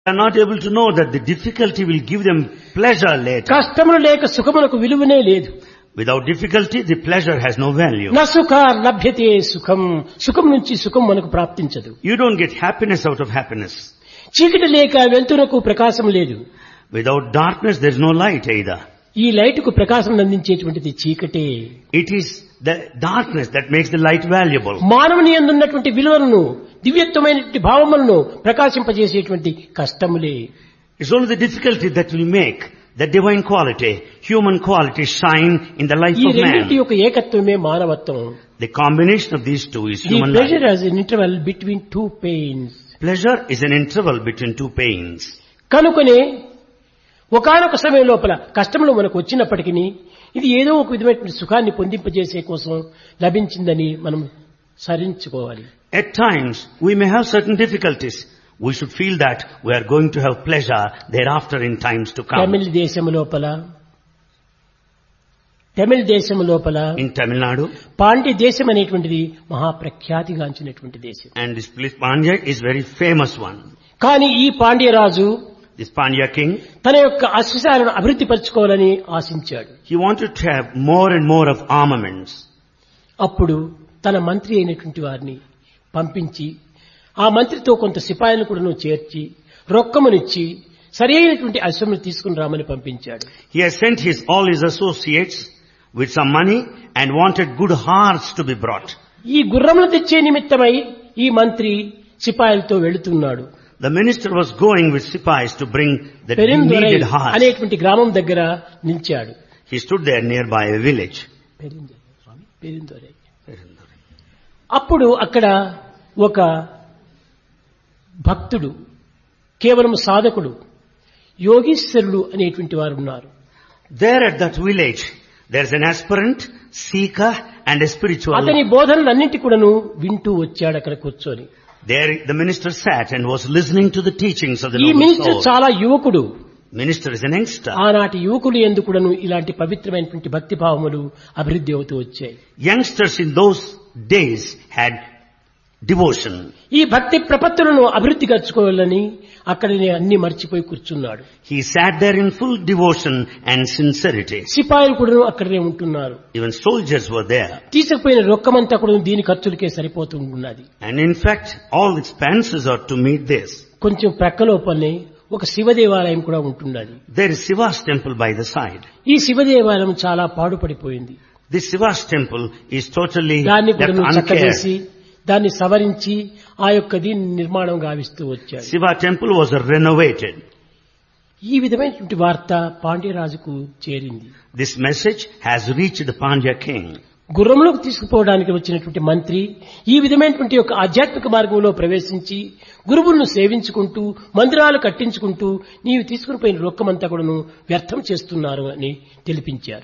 are not able to know that the difficulty will give them pleasure later. కష్టములు లేక సుఖములకు విలువనే లేదు Without difficulty, the pleasure has no value. నా సుఖ లభ్యతే సుఖం సుఖం నుంచి సుఖం మనకు ప్రాప్తించదు You don't get happiness out of happiness. చీకటి లేక వెలుతురకు ప్రకాశం లేదు Without darkness, there is no light either. ఈ లైటుకు ప్రకాశం అందించేటువంటిది చీకటే It is the darkness that makes the light valuable. మానవుని ఎందున్నటువంటి విలువలను దివ్యత్వమైనటువంటి భావములను ప్రకాశింపజేసేటువంటి కష్టములే It's only the difficulty that will make the divine quality, human quality shine in the life ఈ of రెండింటి man. యొక్క ఏకత్వమే మానవత్వం The combination of these two is the human pleasure life. Has an interval between two pains Pleasure is an interval between two pains. కనుకనే ఒకనొక సమయం లోపల కష్టములు మనకు వచ్చినప్పటికీ ఇది ఏదో ఒక విధమైనటువంటి సుఖాన్ని పొందింపజేసే కోసం లభించిందని మనం సరించుకోవాలి At times, we may have certain difficulties. We should feel that we are going to have pleasure thereafter in times to come. తమిళ దేశము లోపల తమిళ దేశము లోపల In Tamil Nadu, పాండ్య దేశం అనేటువంటిది మహాప్రఖ్యాతిగాంచినటువంటి దేశం and this place Pandya is very famous one. కానీ ఈ పాండ్యరాజు This Pandya king, తన యొక్క అశ్వశాలను అభివృద్ధి పరచుకోవాలని ఆశించాడు he wanted to have more and more of armaments. అప్పుడు తన మంత్రి అయినటువంటి వారిని పంపించి ఆ మంత్రితో కొంత సిపాయిలను కూడా చేర్చి రొక్కమునిచ్చి సరి అయినటువంటి అశ్వములు తీసుకుని రామని పంపించాడు He has sent his, all his associates with some money and wanted good hearts to be brought. ఈ గుర్రములు తెచ్చే నిమిత్తమై ఈ మంత్రి సిపాయిలతో వెళుతున్నాడు The minister was going with sipais to bring the పెరిందొరై needed hearts. అనేటువంటి గ్రామం దగ్గర నిలిచాడు He stood there nearby a village. పెరిందొరై స్వామి, పెరిందొరై. అప్పుడు అక్కడ ఒక భక్తుడు కేవలం సాధకుడు యోగీశ్వరుడు అనేటువంటి వారు ఉన్నారు There at that village, there's an aspirant, seeker and a spiritual. అతని బోధనలన్నింటి కూడాను వింటూ వచ్చాడు అక్కడ కూర్చొని There the minister sat and was listening to the teachings of the ఈ noble మినిస్టర్ soul. చాలా యువకుడు Minister is an youngster. ఆనాటి యువకులు ఎందుకు కూడాను ఇలాంటి పవిత్రమైనటువంటి భక్తి భావములు అభివృద్ధి అవుతూ వచ్చాయి Youngsters in those days had devotion. ఈ భక్తి ప్రపత్తులను అభివృద్ధి గచ్చుకోవాలని అక్కడనే అన్ని మర్చిపోయి కూర్చున్నాడు He sat there in full devotion and sincerity. సిపాయిలు కూడా అక్కడనే ఉంటున్నారు Even soldiers were there. తీసుకుపోయిన రొక్కమంతా కూడా దీని ఖర్చులకే సరిపోతూ ఉన్నది And in fact, all expenses are to meet this. కొంచెం ప్రక్క లోపలనే ఒక శివ దేవాలయం కూడా ఉంటున్నది There is Shiva's temple by the side. ఈ శివ దేవాలయం చాలా పాడుపడిపోయింది This Shiva's temple is totally దాన్ని left కూడా uncared. చక్కవేసి దాన్ని సవరించి ఆ యొక్క దీన్ని నిర్మాణం గావిస్తూ వచ్చాడు Shiva temple was renovated. ఈ విధమైనటువంటి వార్త పాండ్యరాజుకు చేరింది This message has reached the Pandya king. గుర్రములకు తీసుకుపోవడానికి వచ్చినటువంటి మంత్రి ఈ విధమైనటువంటి ఒక ఆధ్యాత్మిక మార్గంలో ప్రవేశించి గురువులను సేవించుకుంటూ మందిరాలు కట్టించుకుంటూ నీవు తీసుకుని పోయిన రొక్కమంతా కూడాను వ్యర్థం చేస్తున్నారు అని తెలిపించారు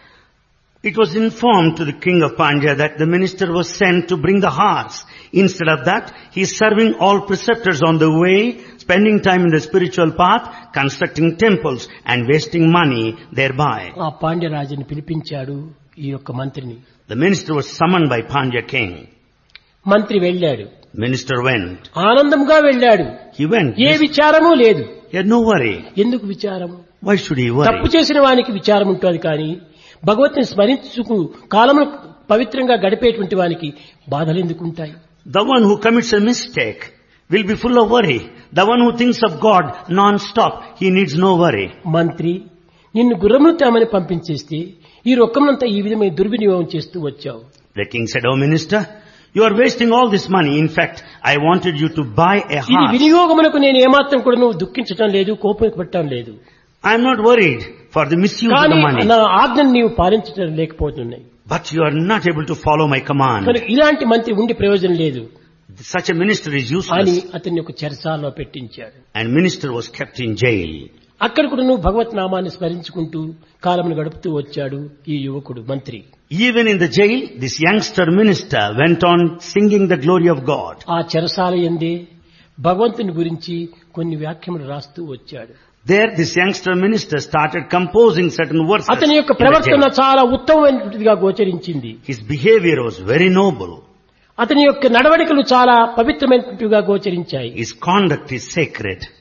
It was informed to the king of Pandya that the minister was sent to bring the hearts. Instead of that, he is serving all preceptors on the way, spending time in the spiritual path, constructing temples and wasting money thereby. ఆ పాండ్యరాజుని పిలిపించాడు ఈ యొక్క మంత్రిని The minister was summoned by Pandya king. మంత్రి వెళ్ళాడు Minister went. ఆనందంగా వెళ్ళాడు He went. ఏ విచారము లేదు He had no worry. ఎందుకు విచారం Why should he తప్పు worry? చేసిన వానికి విచారం ఉంటుంది కానీ భగవత్ని స్మరించుకు కాలమును పవిత్రంగా గడిపేటువంటి వానికి బాధలు ఎందుకుంటాయి The one who commits a mistake will be full of worry. The one who thinks of God non-stop, he needs no worry. మంత్రి నిన్ను గుర్రములు తేమని పంపించేస్తే ఈ రొక్కమునంతా ఈ విధమైన దుర్వినియోగం చేస్తూ వచ్చావు The king said, Oh minister, you are wasting all this money. In fact, I wanted you to buy a ఇది horse. వినియోగమునకు నేను ఏమాత్రం కూడా నువ్వు దుఃఖించటం లేదు కోపం పెట్టడం లేదు I am not worried for the misuse of కానీ the money. నా ఆజ్ఞను నీవు పాలించడం లేకపోతున్నాయి But you are not able to follow my command. కనుక ఇలాంటి మంత్రి ఉండి ప్రయోజనం లేదు Such a minister is అని useless. అతన్ని ఒక చెరసాలలో పెట్టించాడు And minister was kept in jail. అక్కడ కూడా నువ్వు భగవత్ నామాన్ని స్మరించుకుంటూ కాలమును గడుపుతూ వచ్చాడు ఈ యువకుడు మంత్రి Even in the jail, this youngster minister went on singing the glory of God. ఆ చెరసాల ఎందే భగవంతుని గురించి కొన్ని వ్యాఖ్యములు రాస్తూ వచ్చాడు There, this youngster minister started composing certain verses. అతని యొక్క in the ప్రవర్తన jail. చాలా ఉత్తమమైనటువంటిదిగా గోచరించింది His behavior was very noble. అతని యొక్క నడవడికలు చాలా పవిత్రమైనటువంటివిగా గోచరించాయి His conduct is sacred.